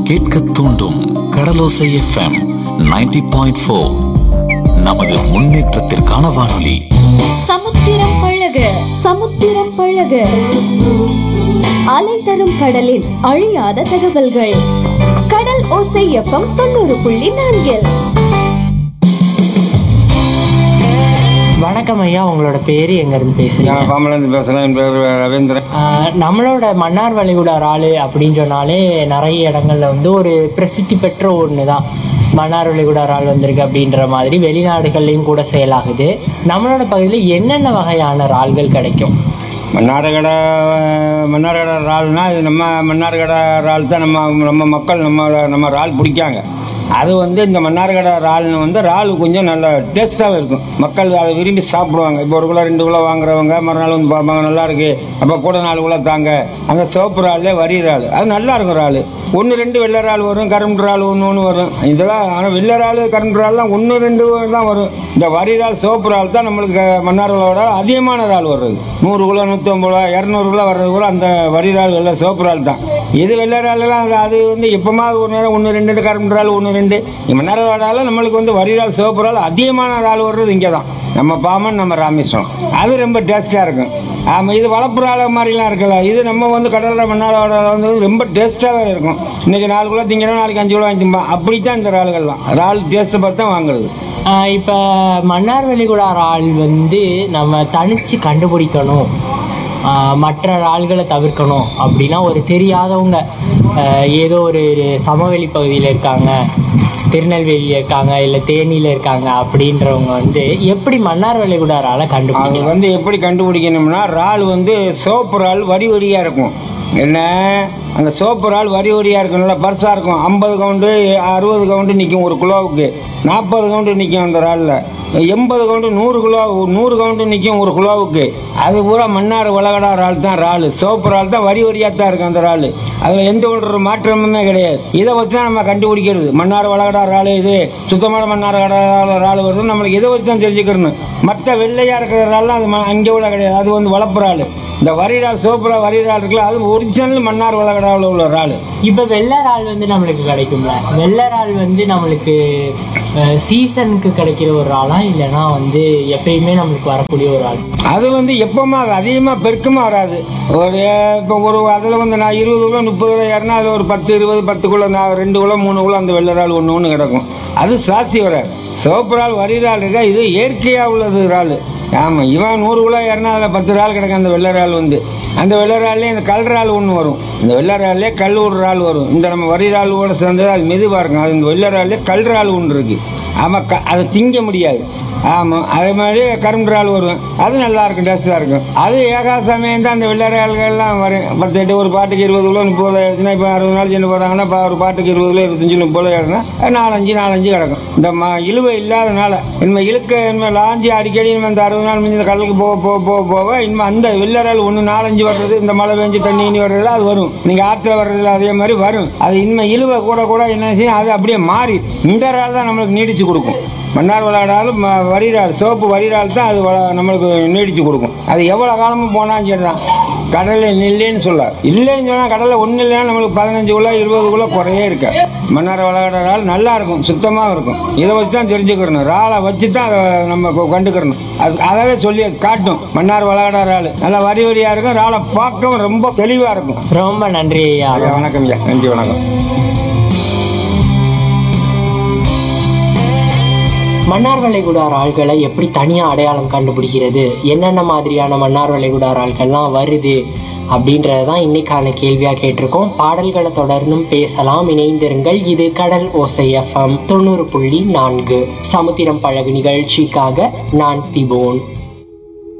கேட்க தூண்டும் கடலோசை FM 90.4 point four நமது முன்னேற்றத்திற்கான வானொலி சமுத்திரம் பழக சமுத்திரம் பழக அலை தரும் கடலின் அழியாத தகவல்கள் கடல் ஓசை எஃப்எம் தொண்ணூறு புள்ளி நான்கில் வணக்கம் ஐயா உங்களோட பேர் எங்கேருந்து பேசுறீங்க நான் பாமலேருந்து பேசுகிறேன் என் பேர் ரவீந்திரன் ஆஹ் நம்மளோட மன்னார் வளைகுடா ஆளு அப்படின்னு சொன்னாலே நிறைய இடங்கள்ல வந்து ஒரு பிரசித்தி பெற்ற ஒன்று தான் மன்னார் வளைகுடா ஆள் வந்திருக்கு அப்படின்ற மாதிரி வெளிநாடுகள்லையும் கூட செயலாகுது நம்மளோட பகுதியில் என்னென்ன வகையான இறால்கள் கிடைக்கும் மன்னார்கடை மன்னார்கடை இறால்னா இது நம்ம மன்னார்கடை இறால் தான் நம்ம நம்ம மக்கள் நம்ம நம்ம இறால் பிடிக்காங்க அது வந்து இந்த மன்னார்கடை இறால்னு வந்து இறால் கொஞ்சம் நல்ல டேஸ்ட்டாகவும் இருக்கும் மக்கள் அதை விரும்பி சாப்பிடுவாங்க இப்போ ஒரு கிலோ ரெண்டு கிலோ வாங்குறவங்க மறுநாள் வந்து பார்ப்பாங்க நல்லா இருக்கு அப்போ கூட நாலு கிலோ தாங்க அந்த சிவப்பு இறால்லே வரி இறால் அது நல்லா இருக்கும் இறால் ஒன்று ரெண்டு வெள்ளை இறால் வரும் கரும்பு இறால் ஒன்று ஒன்று வரும் இதெல்லாம் ஆனால் வெள்ளை இறால் கரும்பு இறால்லாம் ஒன்று ரெண்டு தான் வரும் இந்த வரி இறால் சிவப்பு இறால் தான் நம்மளுக்கு மன்னார்களோட அதிகமான இறால் வர்றது நூறு கிலோ நூற்றம்பது ரூபா இரநூறு கிலோ வர்றது கூட அந்த வரி இறால் வெள்ளை சிவப்பு இறால் தான் இது வெள்ளை இறால்லாம் அது- அது வந்து எப்போமாவது ஒரு நேரம் ஒன்று ரெண்டு கரும்பு இறால் ஒன்று ரெண்டு மன்னார்களோட நம்மளுக்கு வந்து வரி இறால் சிவப்பு இறால் அதிகமான இறால் வர்றது இங்கே தான் நம்ம பாமன் நம்ம ராமேஸ்வரம் அது ரொம்ப டேஸ்ட்டாக இருக்கும் ஆமாம் இது வளப்புறால மாதிரிலாம் இருக்குல்ல இது நம்ம வந்து கடலில் மண்ணாரோட வந்து ரொம்ப டேஸ்ட்டாகவே இருக்கும் இன்னைக்கு நாலு கிலோ திங்கிறோம் நாளைக்கு அஞ்சு கிலோ வாங்கி திம்போம் அப்படித்தான் இந்த இறால்கள்லாம் இறால் டேஸ்ட்டை பார்த்து தான் வாங்குறது ஆஹ் இப்போ மன்னார் வளைகுடா ஆள் வந்து நம்ம தனிச்சு கண்டுபிடிக்கணும் ஆஹ் மற்ற ஆள்களை தவிர்க்கணும் அப்படின்னா ஒரு தெரியாதவங்க ஆஹ் ஏதோ ஒரு சமவெளி பகுதியில் இருக்காங்க திருநெல்வேலியில் இருக்காங்க இல்லை தேனியில் இருக்காங்க அப்படின்றவங்க வந்து எப்படி மன்னார் வளைகுடா ஆளை அது கண்டுபிடிக்கலாம் வந்து எப்படி கண்டுபிடிக்கணும்னா இறால் வந்து சோப்பு இறால் வரி வரியாக இருக்கும் என்ன அந்த சோப்பு இறால் வரி வரியாக இருக்கும் நல்லா பர்ஸாக இருக்கும் ஐம்பது கவுண்டு அறுபது கவுண்டு நிற்கும் ஒரு கிலோவுக்கு நாற்பது கவுண்டு நிற்கும் அந்த இறாலில் எண்பது கவுண்டு நூறு கிலோ நூறு கவுண்டு நிற்கும் ஒரு கிலோவுக்கு அது பூரா மன்னார் உலகடா இறால் தான் இறால் சோப்பு இறால் தான் வரி வரியாக தான் இருக்கும் அந்த இறால் அதில் எந்த ஒரு மாற்றமுமே கிடையாது இதை வச்சு தான் நம்ம கண்டுபிடிக்கிறது மன்னார் வளகடா இறால் இது சுத்தமான மன்னார் கடை இறால் வருது நம்மளுக்கு இதை வச்சு தான் தெரிஞ்சுக்கணும் மற்ற வெள்ளையாக இருக்கிற இறால்லாம் அது ம- அங்கே உள்ள கிடையாது அது வந்து வளர்ப்பு இறால் இந்த வரி இறால் சோப்பு இறால் வரி இறால் இருக்குல்ல அது ஒரிஜினல் மன்னார் வளகடாவில் உள்ள இறால் இப்போ வெள்ளரால் வந்து நம்மளுக்கு கிடைக்கும்ல வெள்ளரால் வந்து நம்மளுக்கு சீசனுக்கு கிடைக்கிற ஒரு ஆளா இல்லைன்னா வந்து எப்பயுமே நம்மளுக்கு வரக்கூடிய ஒரு ஆள் அது வந்து எப்பவுமே அது அதிகமாக பெருக்கமாக வராது ஒரு இப்போ ஒரு அதில் வந்து நான் இருபது கிலோ முப்பது கிலோ ஏறினா அதில் ஒரு பத்து இருபது பத்து கிலோ நான் ரெண்டு கிலோ மூணு கிலோ அந்த வெள்ளை இறால் ஒன்று ஒன்று கிடக்கும் அது சாட்சி வராது சிவப்பு இறால் வரி இறால் இருக்கா இது இயற்கையாக உள்ளது இறால் ஆமாம் இவன் நூறு கிலோ ஏறினா அதில் பத்து இறால் கிடக்கும் அந்த வெள்ளை இறால் வந்து அந்த வெள்ளை இறால்லே இந்த கல் இறால் ஒன்று வரும் இந்த வெள்ளை இறால்லே கல் ஒரு இறால் வரும் இந்த நம்ம வரி இறாலோட சேர்ந்தது அது மெதுவாக இருக்கும் அது இந்த வெள்ளை இறால்லே கல் இறால் ஒன்று இருக்குது ஆமாம் க அதை திங்க முடியாது ஆமாம் அதே மாதிரி கரும்பு இறால் வரும் அது நல்லா இருக்கும் டேஸ்ட்டாக இருக்கும் அது ஏகா சமயம் தான் அந்த வெள்ளை இறால்கள்லாம் வரும் பத்து எட்டு ஒரு பாட்டுக்கு இருபது கிலோ முப்பது கிலோ எடுத்துனா இப்போ அறுபது நாள் சென்று போகிறாங்கன்னா இப்போ ஒரு பாட்டுக்கு இருபது கிலோ இருபத்தஞ்சு முப்பது கிலோ எடுத்துனா அது நாலஞ்சு நாலஞ்சு கிடக்கும் இந்த ம இழுவை இல்லாதனால இனிமேல் இழுக்க இனிமேல் லாஞ்சி அடிக்கடி இனிமேல் இந்த அறுபது நாள் முடிஞ்ச கடலுக்கு போக போக போக போக இனிமேல் அந்த வெள்ளை இறால் ஒன்று நாலஞ்சு வர்றது இந்த மழை பெஞ்சு தண்ணி இனி வர்றதுல அது வரும் நீங்கள் ஆற்றுல வர்றதுல அதே மாதிரி வரும் அது இனிமேல் இழுவை கூட கூட என்ன செய்யும் அது அப்படியே மாறி இந்த இறால் தான் நம்மளுக்கு நீடிச்சு கொடுக்கும் மன்னார் விளையாடாலும் வரிறால் சிவப்பு வரிறால் தான் அது வள- நம்மளுக்கு நீடிச்சு கொடுக்கும் அது எவ்வளோ காலமும் போனாலும் சரி தான் கடலில் இல்லைன்னு சொல்ல இல்லைன்னு சொன்னால் கடலில் ஒன்றும் இல்லைன்னா நம்மளுக்கு பதினஞ்சு கிலோ இருபது கிலோ குறையே இருக்கு மன்னார் விளையாடுற இறால் நல்லா இருக்கும் சுத்தமாக இருக்கும் இதை வச்சு தான் தெரிஞ்சுக்கிறணும் இறாலை வச்சு தான் அதை நம்ம கொ- கண்டுக்கிறணும் அது அதாவே சொல்லி காட்டும் மன்னார் விளையாடுற இறால் நல்லா வரி வரியாக இருக்கும் இறாலை பார்க்கவும் ரொம்ப தெளிவாக இருக்கும் ரொம்ப நன்றி ஐயா ஐயா, வணக்கம் ஐயா நன்றி வணக்கம் மன்னார் வளைகுடார் ஆள்களை எப்படி தனியாக அடையாளம் கண்டுபிடிக்கிறது என்னென்ன மாதிரியான மன்னார் வளைகுடார் ஆள்கள்லாம் வருது அப்படின்றத தான் இன்னைக்கான கேள்வியாக கேட்டிருக்கோம் பாடல்களை தொடர்ந்தும் பேசலாம் இணைந்திருங்கள் இது கடல் ஓசை எஃப்எம் தொண்ணூறு புள்ளி நான்கு சமுத்திரம் பழகு நிகழ்ச்சிக்காக நான் திபோன்